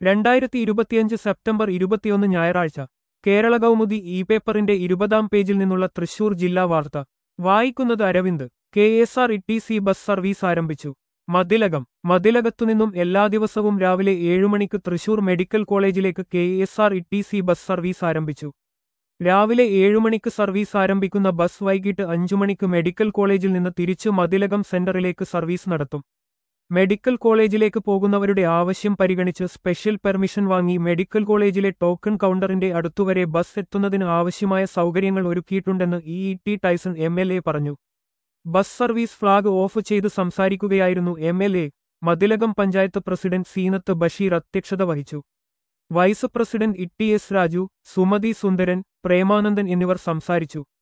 രണ്ടായിരത്തി ഇരുപത്തിയഞ്ച് സെപ്റ്റംബർ ഇരുപത്തിയൊന്ന് ഞായറാഴ്ച കേരള കൗമുദി ഇ പേപ്പറിന്റെ ഇരുപതാം പേജിൽ നിന്നുള്ള തൃശൂർ ജില്ലാ വാർത്ത വായിക്കുന്നത് Aravind K S R T C bus ബസ് സർവീസ് ആരംഭിച്ചു മതിലകം മതിലകത്തുനിന്നും എല്ലാ ദിവസവും രാവിലെ ഏഴുമണിക്ക് തൃശൂർ മെഡിക്കൽ കോളേജിലേക്ക് K S R T C bus ബസ് സർവീസ് ആരംഭിച്ചു രാവിലെ ഏഴുമണിക്ക് സർവീസ് ആരംഭിക്കുന്ന ബസ് വൈകിട്ട് അഞ്ചു മണിക്ക് മെഡിക്കൽ കോളേജിൽ നിന്ന് തിരിച്ചു മതിലകം സെന്ററിലേക്ക് സർവീസ് നടത്തും മെഡിക്കൽ കോളേജിലേക്ക് പോകുന്നവരുടെ ആവശ്യം പരിഗണിച്ച് സ്പെഷ്യൽ പെർമിഷൻ വാങ്ങി മെഡിക്കൽ കോളേജിലെ ടോക്കൺ കൗണ്ടറിന്റെ അടുത്തുവരെ ബസ് എത്തുന്നതിന് ആവശ്യമായ സൗകര്യങ്ങൾ ഒരുക്കിയിട്ടുണ്ടെന്ന് E E T Tyson M L A പറഞ്ഞു ബസ് സർവീസ് ഫ്ളാഗ് ഓഫ് ചെയ്ത് സംസാരിക്കുകയായിരുന്നു M L A Mathilakam panchayat president Seenath Basheer അധ്യക്ഷത വഹിച്ചു vice president E T S Raju Sumathi Sundaran Premanandan എന്നിവർ സംസാരിച്ചു